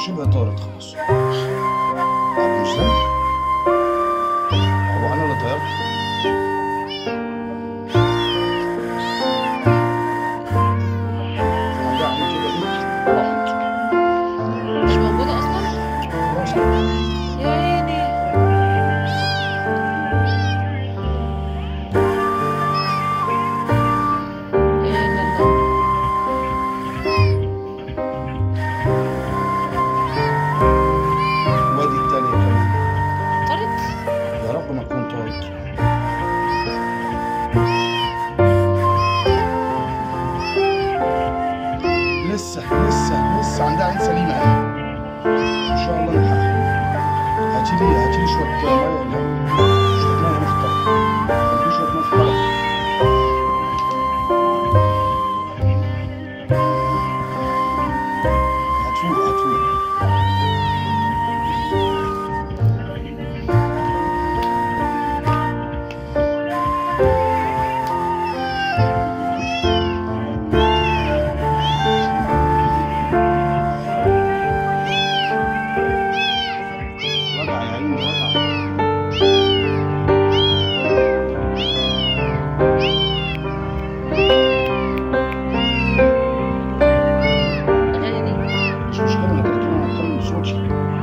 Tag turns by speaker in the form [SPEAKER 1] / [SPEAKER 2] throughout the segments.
[SPEAKER 1] شبه طارت خلاص عارف مش ده هو انا اللي طيرت فأنا بعمل كده ايه راحت
[SPEAKER 2] مش موجودة أصلا
[SPEAKER 1] خلاص
[SPEAKER 2] يا عيني يا الله
[SPEAKER 1] وادي التانية كمان
[SPEAKER 2] طرت
[SPEAKER 1] يا رب ما تكون طارت لسه لسه لسه عندها عين سليمة اهي ان شاء الله نلحقها هاتي لي هاتي لي شوية مية هنا شوية مية هنا في الطبق هاتي شوية مية في الطبق هتفوق هتفوق وجع يا عيني وجع
[SPEAKER 2] الأغاني دي
[SPEAKER 1] مش مشكلة انا كده كده انا هتكلم بصوتي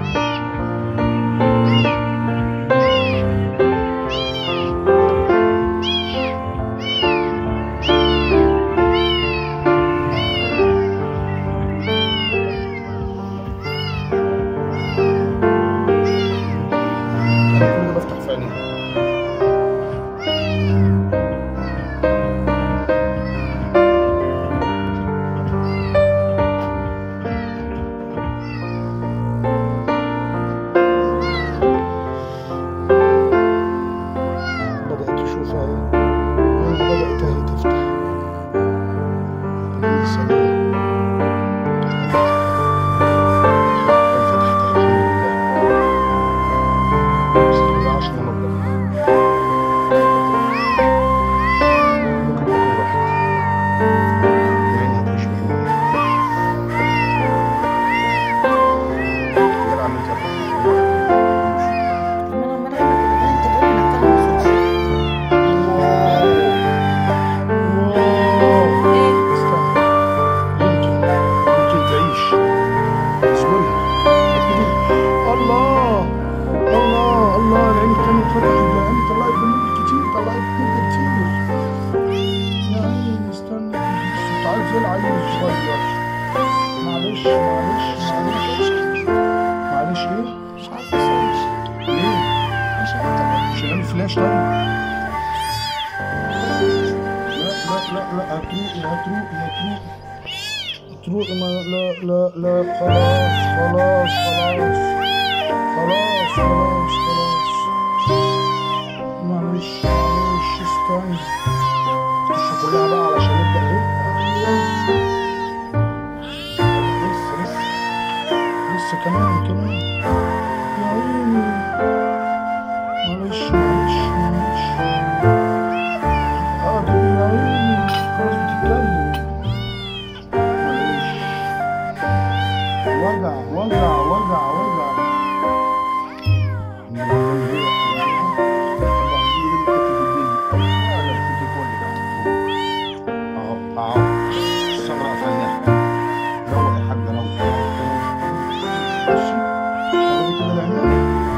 [SPEAKER 1] انا كل ده بفتح في عينيها بدأت تشوفها ايه أنا بدأت هي تفتح السلام فتحت الحمد لله بسم الله عشان ربنا ممكن تكون راحت يعني هتعيش معانا غير عملت
[SPEAKER 2] طب ما أنا عمالة أقول لك الأغاني أنت تقول لي أنا أتكلم بصوتي إيه
[SPEAKER 1] استنى يمكن يمكن تعيش اصبري الله الله الله العين التانية اتفتحت يا عيني طلعت بنور كتير طلعت نور كتير يا عيني استنى بس تعال زي العيل الصغير معلش معلش معلش معلش ايه؟
[SPEAKER 2] مش عارفة أصوت
[SPEAKER 1] ليه؟
[SPEAKER 2] مش عارفة
[SPEAKER 1] شغال فلاش طيب لا لا لا لا هتروقي هتروقي هتروقي هتروقي ما لا لا لا خلاص خلاص خلاص خلاص خلاص خلاص معلش معلش استنى تخش كلها بقى علشان نبدأ ايه أيوة. لسه لسه لسه كمان كمان يا عيني معلش معلش معلش اه طب يا عيني خلاص بتتكلم معلش وجع وجع وجع وجع اهو اهو الصبر قفلناها روق يا حاج روق بصي قربي كده العناية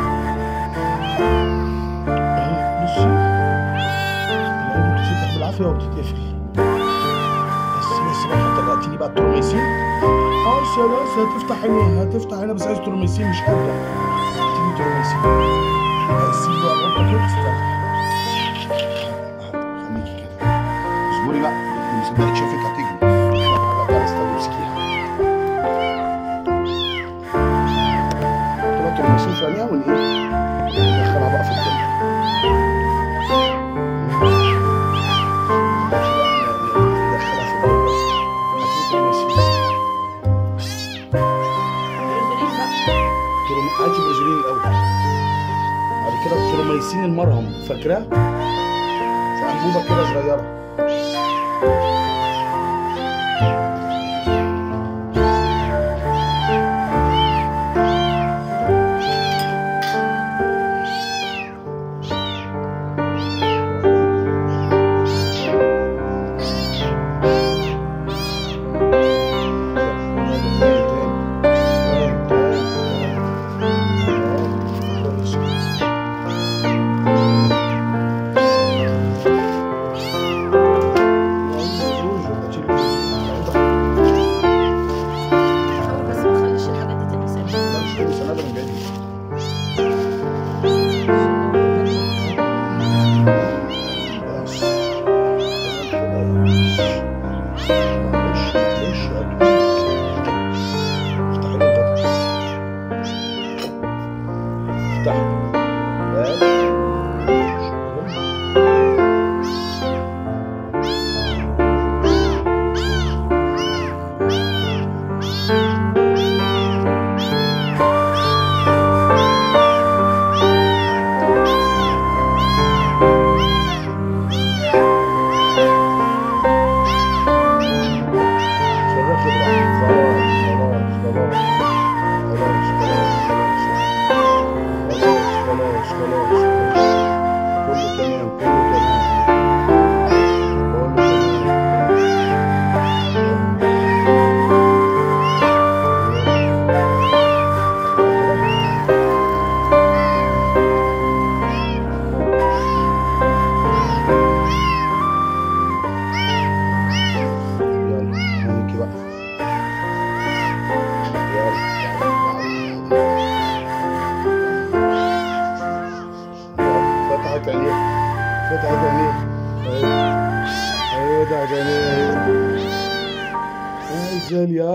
[SPEAKER 1] اهي بصي العين بتتفتح بالعافية وبتتقفل بس بس بقى انت دلوقتي بقى التروميسين اه بس بس هتفتح عينيها هتفتح عينيها بس عايز تروميسين مش قادرة تيجي تروميسين سيب بقى القطة كده تفتح اهو خليكي كده اصبري بقى اللي مصدقك شافك هتجري بقى استنى امسكيها طلعت تروميسين في عينيها ون ايه ندخلها بقى في الدنيا هاتي برازيليين الاول بعد كده التروميسين المرهم فاكراه في انبوبه كده صغيره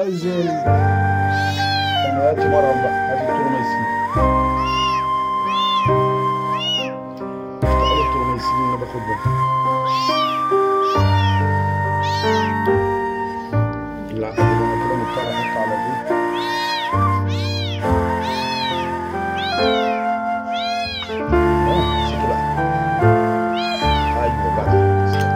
[SPEAKER 1] نزل كان هاتي مرهم بقى هاتي التروميسين تعالى التروميسين اللي باخد منها لا انا كده مضطر احط على دي اه امسكي بقى ايوه بقى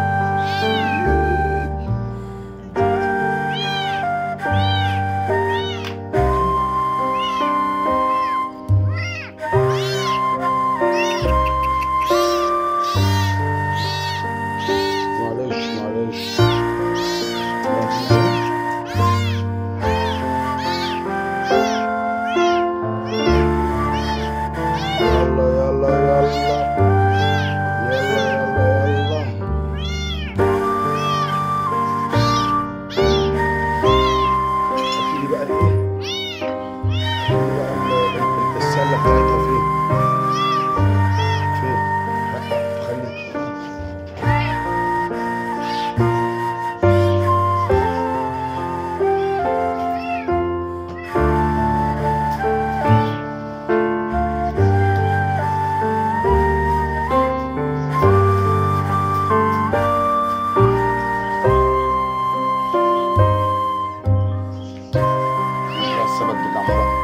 [SPEAKER 1] معلش معلش يلا يلا يلا يلا يلا يلا هاتيلي بقى الايه هاتيلي بقى ال- ال- السله بتاعتها فين فين لا خليكي بس بدي بتاعها بقى